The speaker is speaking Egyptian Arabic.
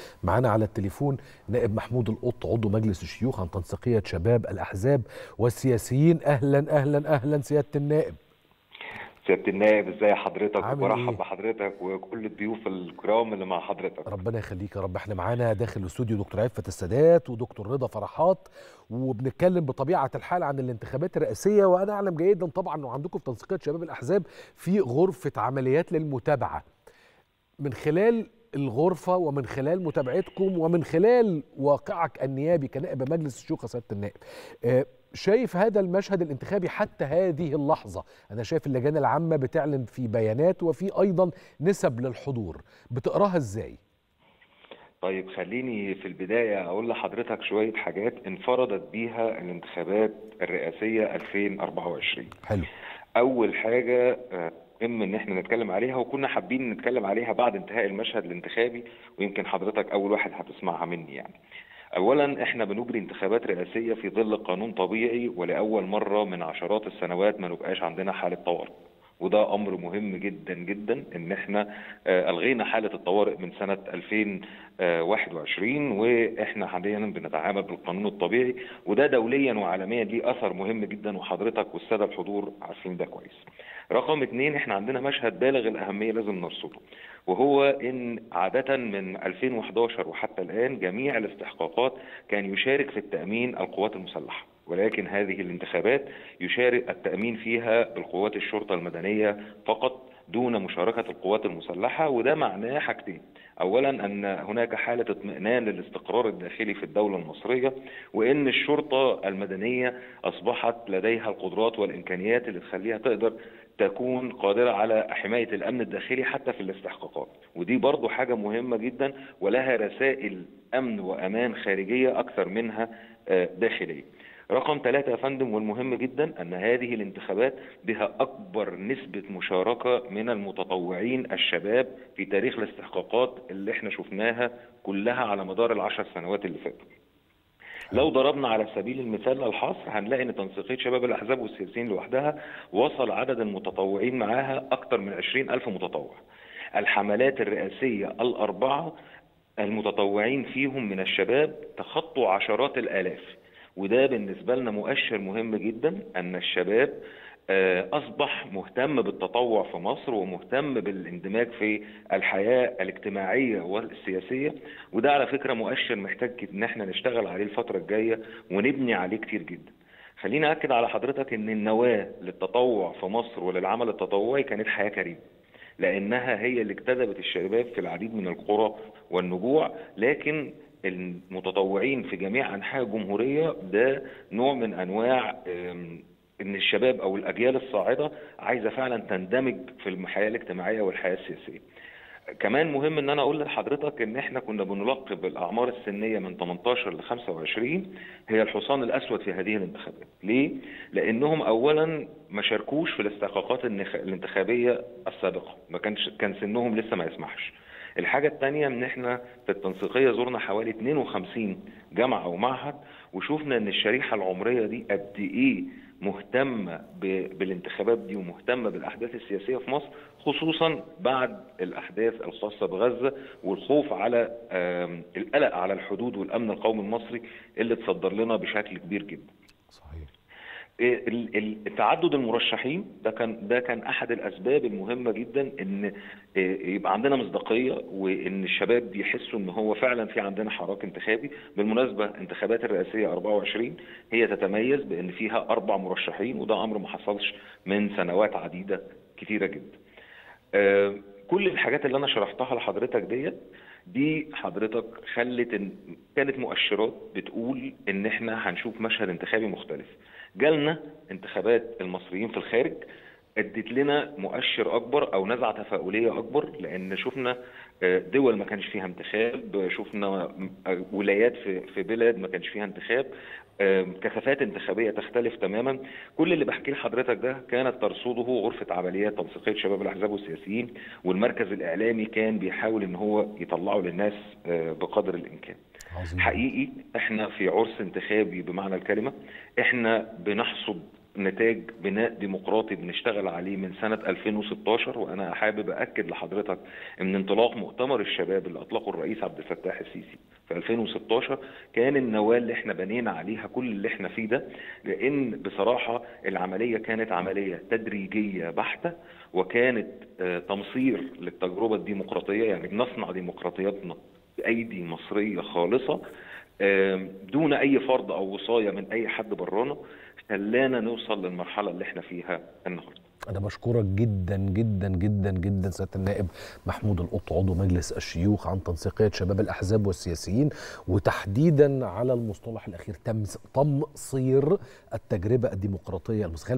معانا على التليفون نائب محمود القط عضو مجلس الشيوخ عن تنسيقيه شباب الاحزاب والسياسيين اهلا اهلا اهلا سياده النائب سياده النائب ازاي حضرتك عامل وبرحب إيه؟ بحضرتك وكل الضيوف الكرام اللي مع حضرتك ربنا يخليك يا رب احنا معانا داخل الاستوديو دكتور عفت السادات ودكتور رضا فرحات وبنتكلم بطبيعه الحال عن الانتخابات الرئاسيه وانا اعلم جيدا طبعا انه عندكم في تنسيقيه شباب الاحزاب في غرفه عمليات للمتابعه من خلال الغرفه ومن خلال متابعتكم ومن خلال واقعك النيابي كنائب مجلس الشيوخ يا سياده النائب آه، شايف هذا المشهد الانتخابي حتى هذه اللحظه انا شايف اللجان العامه بتعلن في بيانات وفي ايضا نسب للحضور بتقراها ازاي طيب خليني في البدايه اقول لحضرتك شويه حاجات انفردت بيها الانتخابات الرئاسيه 2024 حلو اول حاجه آه، مهم ان احنا نتكلم عليها وكنا حابين نتكلم عليها بعد انتهاء المشهد الانتخابي ويمكن حضرتك اول واحد هتسمعها مني يعني اولا احنا بنجري انتخابات رئاسيه في ظل قانون طبيعي ولاول مره من عشرات السنوات ما نبقاش عندنا حاله طوارئ وده امر مهم جدا جدا ان احنا آه، الغينا حاله الطوارئ من سنه 2021 واحنا حاليا بنتعامل بالقانون الطبيعي وده دوليا وعالميا ليه اثر مهم جدا وحضرتك والساده الحضور عارفين ده كويس. رقم اثنين احنا عندنا مشهد بالغ الاهميه لازم نرصده وهو ان عاده من 2011 وحتى الان جميع الاستحقاقات كان يشارك في التامين القوات المسلحه ولكن هذه الانتخابات يشارك التامين فيها بالقوات الشرطه المدنيه فقط دون مشاركه القوات المسلحه وده معناه حاجتين اولا ان هناك حاله اطمئنان للاستقرار الداخلي في الدوله المصريه وان الشرطه المدنيه اصبحت لديها القدرات والامكانيات اللي تخليها تقدر تكون قادرة على حماية الأمن الداخلي حتى في الاستحقاقات ودي برضو حاجة مهمة جدا ولها رسائل أمن وأمان خارجية أكثر منها آه، داخلية رقم ثلاثة يا فندم والمهم جدا أن هذه الانتخابات بها أكبر نسبة مشاركة من المتطوعين الشباب في تاريخ الاستحقاقات اللي احنا شفناها كلها على مدار العشر سنوات اللي فاتوا لو ضربنا على سبيل المثال الحصر هنلاقي ان تنسيقيه شباب الاحزاب والسياسيين لوحدها وصل عدد المتطوعين معاها اكثر من 20 الف متطوع. الحملات الرئاسيه الاربعه المتطوعين فيهم من الشباب تخطوا عشرات الالاف وده بالنسبه لنا مؤشر مهم جدا ان الشباب آه، اصبح مهتم بالتطوع في مصر ومهتم بالاندماج في الحياه الاجتماعيه والسياسيه وده على فكره مؤشر محتاج ان احنا نشتغل عليه الفتره الجايه ونبني عليه كتير جدا. خليني اكد على حضرتك ان النواه للتطوع في مصر وللعمل التطوعي كانت حياه كريمه. لانها هي اللي اجتذبت الشباب في العديد من القرى والنجوع لكن المتطوعين في جميع انحاء الجمهوريه ده نوع من انواع آم، ان الشباب او الاجيال الصاعده عايزه فعلا تندمج في الحياه الاجتماعيه والحياه السياسيه. كمان مهم ان انا اقول لحضرتك ان احنا كنا بنلقب الاعمار السنيه من 18 ل 25 هي الحصان الاسود في هذه الانتخابات، ليه؟ لانهم اولا ما شاركوش في الاستحقاقات النخ- الانتخابيه السابقه، ما كانش كان سنهم لسه ما يسمحش. الحاجة التانية ان احنا في التنسيقية زرنا حوالي 52 جامعة او معهد وشوفنا ان الشريحة العمرية دي قد ايه مهتمة ب- بالانتخابات دي ومهتمة بالاحداث السياسية في مصر خصوصا بعد الاحداث الخاصة بغزة والخوف على آم، القلق على الحدود والامن القومي المصري اللي تصدر لنا بشكل كبير جدا صحيح ال- ال- تعدد المرشحين ده كان ده كان احد الاسباب المهمه جدا ان يبقى عندنا مصداقيه وان الشباب يحسوا ان هو فعلا في عندنا حراك انتخابي بالمناسبه انتخابات الرئاسيه 24 هي تتميز بان فيها اربع مرشحين وده امر ما حصلش من سنوات عديده كثيره جدا آه، كل الحاجات اللي انا شرحتها لحضرتك ديت دي حضرتك خلت إن كانت مؤشرات بتقول ان احنا هنشوف مشهد انتخابي مختلف جالنا انتخابات المصريين في الخارج ادت لنا مؤشر اكبر او نزعه تفاؤليه اكبر لان شفنا آه، دول ما كانش فيها انتخاب شفنا آه، ولايات في في بلاد ما كانش فيها انتخاب آه، كثافات انتخابيه تختلف تماما كل اللي بحكيه لحضرتك ده كانت ترصده غرفه عمليات تنسيقيه شباب الاحزاب والسياسيين والمركز الاعلامي كان بيحاول ان هو يطلعه للناس آه، بقدر الامكان عظيم حقيقي احنا في عرس انتخابي بمعنى الكلمه احنا بنحصد نتاج بناء ديمقراطي بنشتغل عليه من سنة 2016 وأنا حابب أكد لحضرتك أن انطلاق مؤتمر الشباب اللي أطلقه الرئيس عبد الفتاح السيسي في 2016 كان النواة اللي احنا بنينا عليها كل اللي احنا فيه ده لأن بصراحة العملية كانت عملية تدريجية بحتة وكانت تمصير للتجربة الديمقراطية يعني بنصنع ديمقراطياتنا بأيدي مصرية خالصة دون اي فرض او وصايه من اي حد برانا خلانا نوصل للمرحله اللي احنا فيها النهارده. انا بشكرك جدا جدا جدا جدا سياده النائب محمود القط عضو مجلس الشيوخ عن تنسيقيه شباب الاحزاب والسياسيين وتحديدا على المصطلح الاخير تمصير التجربه الديمقراطيه المصريه